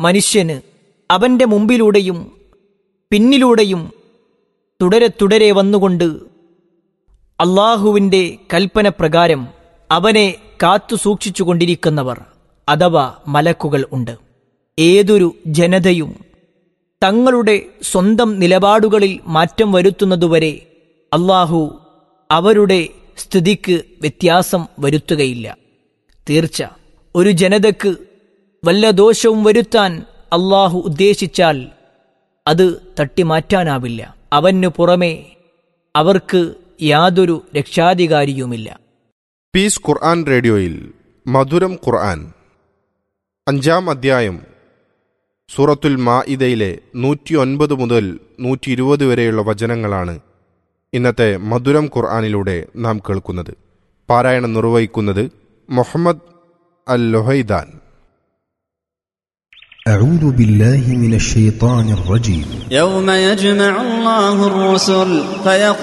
മനുഷ്യന് അവന്റെ മുമ്പിലൂടെയും പിന്നിലൂടെയും തുടരെ തുടരെ വന്നുകൊണ്ട് അള്ളാഹുവിന്റെ കൽപ്പന പ്രകാരം അവനെ കാത്തു സൂക്ഷിച്ചുകൊണ്ടിരിക്കുന്നവർ അഥവാ മലക്കുകൾ ഉണ്ട് ഏതൊരു ജനതയും തങ്ങളുടെ സ്വന്തം നിലപാടുകളിൽ മാറ്റം വരുത്തുന്നതുവരെ അള്ളാഹു അവരുടെ സ്ഥിതിക്ക് വ്യത്യാസം വരുത്തുകയില്ല തീർച്ച ഒരു ജനതക്ക് വല്ല ദോഷവും വരുത്താൻ അള്ളാഹു ഉദ്ദേശിച്ചാൽ അത് തട്ടിമാറ്റാനാവില്ല അവനു പുറമെ അവർക്ക് യാതൊരു രക്ഷാധികാരിയുമില്ല പീസ് ഖുർആൻ റേഡിയോയിൽ മധുരം ഖുർആൻ അഞ്ചാം അധ്യായം സൂറത്തുൽ മാഇദയിലെ നൂറ്റി ഒൻപത് മുതൽ നൂറ്റി ഇരുപത് വരെയുള്ള വചനങ്ങളാണ് ഇന്നത്തെ മധുരം ഖുർആനിലൂടെ നാം കേൾക്കുന്നത് പാരായണം നിർവഹിക്കുന്നത് മുഹമ്മദ് അൽ ലൊഹൈദാൻ أعوذ بالله من الشيطان الرجيم يوم يجمع الله الرسل فيقول